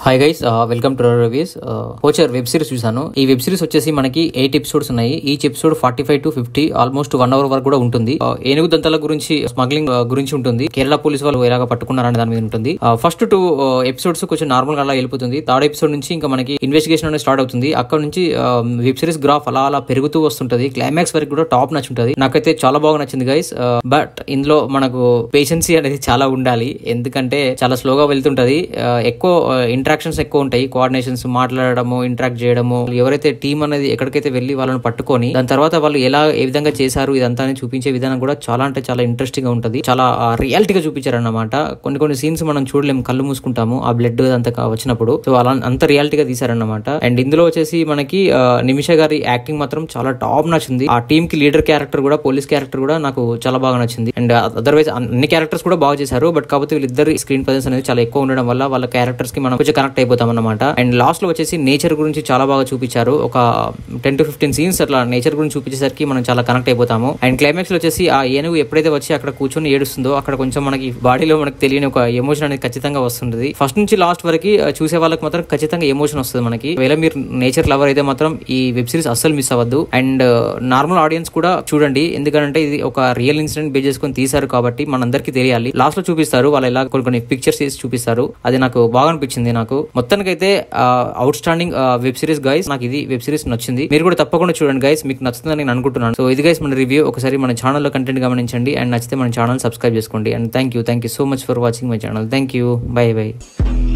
hi guys welcome to reviews Poacher web series చూసాను ఈ web series వచ్చేసి మనకి ఎయిట్ ఎపిసోడ్స్ ఉన్నాయి each episode forty five to fifty almost one hour వరకు కూడా ఉంటుంది Uh, ఏనుగు దంతాల గురించి స్మగ్లింగ్ గురించి ఉంటుంది కేరళ పోలీస్ వాళ్ళు ఎలాగ పట్టుకున్నారనే దాని మీద ఉంటుంది ఫస్ట్ టూ ఎపిసోడ్స్ కొంచెం నార్మల్ గా అలా వెళ్ళిపోతుంది థర్డ్ ఎపిసోడ్ నుంచి ఇంకా మనకి ఇన్వెస్టిగేషన్ అనేది స్టార్ట్ అవుతుంది అక్కడ నుంచి వెబ్ సిరీస్ గ్రాఫ్ అలా అలా పెరుగుతూ వస్తుంటది క్లైమాక్స్ వరకు కూడా టాప్ నచ్చుంటది నాకైతే చాలా బాగా నచ్చింది గైస్ బట్ ఇందులో మనకు పేషెన్సీ అనేది చాలా ఉండాలి ఎందుకంటే చాలా స్లోగా వెళ్తుంటది Uh, ఎక్కువ ఇంటరాక్షన్స్ ఎక్కువ ఉంటాయి కోఆర్డినేషన్స్ మాట్లాడడము ఇంటరాక్ట్ చేయడము ఎవరైతే టీం అనేది ఎక్కడికైతే వెళ్ళి వాళ్ళని పట్టుకొని దాని తర్వాత వాళ్ళు ఎలా ఏ విధంగా చేశారు ఇదంతా అని చూపించే విధానం కూడా చాలా అంటే చాలా ఇంట్రెస్టింగ్ గా ఉంటది చాలా రియాలిటీగా చూపించారన్నమాట కొన్ని కొన్ని సీన్స్ మనం చూడలేము కళ్ళు మూసుకుంటాము ఆ బ్లడ్ అంతా కా- వచ్చినప్పుడు సో అలా అంత రియాలిటీగా తీసారన్నమాట అండ్ ఇందులో వచ్చేసి మనకి ఆ, నిమిష గారి యాక్టింగ్ మాత్రం చాలా టాప్ నచ్చింది ఆ టీమ్ కి లీడర్ క్యారెక్టర్ కూడా పోలీస్ క్యారెక్టర్ కూడా నాకు చాలా బాగా నచ్చింది అండ్ అదర్వైజ్ అన్ని క్యారెక్టర్స్ కూడా బాగా చేశారు బట్ కాకపోతే వీళ్ళిద్దరు స్క్రీన్ ప్రజెన్స్ అనేది చాలా ఎక్కువ ఉండడం వల్ల వాళ్ళ క్యారెక్టర్స్ కి మనం కొంచెం కనెక్ట్ అయిపోతాం అన్నమాట అండ్ లాస్ట్ లో వచ్చేసి నేచర్ గురించి చాలా బాగా చూపించారు ఒక టెన్ టు ఫిఫ్టీన్ సీన్స్ అట్లా నేచర్ గురించి చూపించేసరికి మనం చాలా కనెక్ట్ అయిపోతాము అండ్ క్లైమాక్స్ లో వచ్చేసి ఆ ఏనుగు ఎప్పుడైతే వచ్చి అక్కడ కూర్చొని ఏడుస్తుందో అక్కడ కొంచెం మనకి బాడీలో మనకి తెలియని ఒక ఎమోషన్ అనేది ఖచ్చితంగా వస్తుంది ఫస్ట్ నుంచి లాస్ట్ వరకు ఆ, చూసే వాళ్ళకి మాత్రం ఖచ్చితంగా ఎమోషన్ వస్తుంది మనకి ఒకవేళ మీరు నేచర్ లవర్ అయితే మాత్రం ఈ వెబ్ సిరీస్ అస్సలు మిస్ అవ్వద్దు అండ్ నార్మల్ ఆడియన్స్ కూడా చూడండి ఎందుకంటే ఇది ఒక రియల్ ఇన్సిడెంట్ బేస్ చేసుకొని తీశారు కాబట్టి మనందరికీ తెలియాలి లాస్ట్ లో చూపిస్తారు వాళ్ళు ఎలా కొన్ని కొన్ని పిక్చర్స్ చేసి చూపిస్తారు అది నాకు బాగా అనిపించింది నాకు మొత్తానికైతే outstanding web series guys నాకు ఇది వెబ్ సిరీస్ నచ్చింది మీరు కూడా తప్పకుండా చూడండి గైస్ మీకు నచ్చుతుందని నేను అనుకుంటున్నాను సో ఇది గైస్ మన రివ్యూ ఒకసారి మన ఛానల్లో కంటెంట్ గమనించండి అండ్ నచ్చితే మన ఛానల్ సబ్స్క్రైబ్ చేసుకోండి and thank you thank you so much for watching my channel thank you bye by